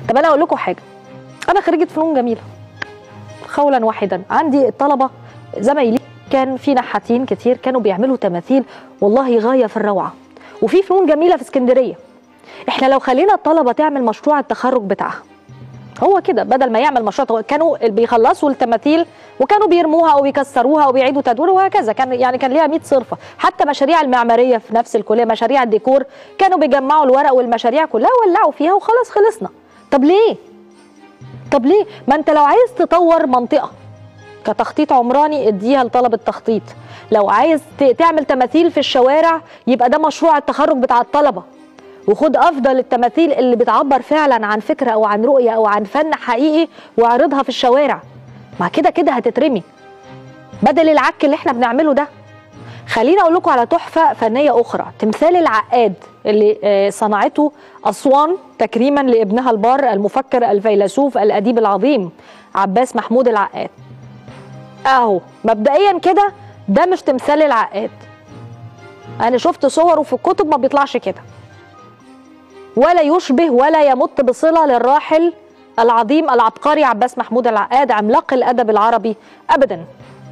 طب انا اقول لكم حاجه انا خريجه فنون جميله قولا واحدا عندي الطلبه زمايلي كان في نحاتين كتير كانوا بيعملوا تماثيل والله غايه في الروعه وفي فنون جميله في اسكندريه احنا لو خلينا الطلبه تعمل مشروع التخرج بتاعها هو كده بدل ما يعمل مشروع كانوا بيخلصوا التماثيل وكانوا بيرموها او بيكسروها او بيعيدوا تدويرها وهكذا كان يعني كان ليها 100 صرفه حتى مشاريع المعماريه في نفس الكليه مشاريع الديكور كانوا بيجمعوا الورق والمشاريع كلها وولعوا فيها وخلاص خلصنا طب ليه طب ليه ما انت لو عايز تطور منطقه كتخطيط عمراني اديها لطلبه تخطيط لو عايز تعمل تماثيل في الشوارع يبقى ده مشروع التخرج بتاع الطلبه وخد افضل التماثيل اللي بتعبر فعلا عن فكره او عن رؤيه او عن فن حقيقي واعرضها في الشوارع ما كده كده هتترمي بدل العك اللي احنا بنعمله ده خليني اقول لكم على تحفه فنيه اخرى تمثال العقاد اللي صنعته اسوان تكريما لابنها البار المفكر الفيلسوف الاديب العظيم عباس محمود العقاد اهو مبدئيا كده ده مش تمثال العقاد انا شفت صوره في الكتب ما بيطلعش كده ولا يشبه ولا يمت بصله للراحل العظيم العبقري عباس محمود العقاد عملاق الادب العربي ابدا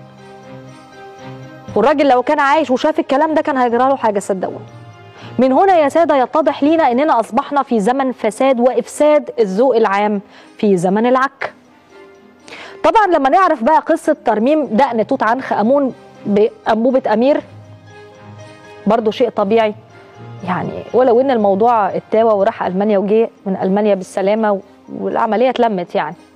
والراجل لو كان عايش وشاف الكلام ده كان هيجرى له حاجه صدقوني من هنا يا ساده يتضح لينا اننا اصبحنا في زمن فساد وافساد الذوق العام في زمن العك طبعا لما نعرف بقى قصه ترميم دقن توت عنخ امون بانبوبه امير برضه شيء طبيعي يعني ولو ان الموضوع اتاوى وراح المانيا وجه من المانيا بالسلامه والعمليه اتلمت يعني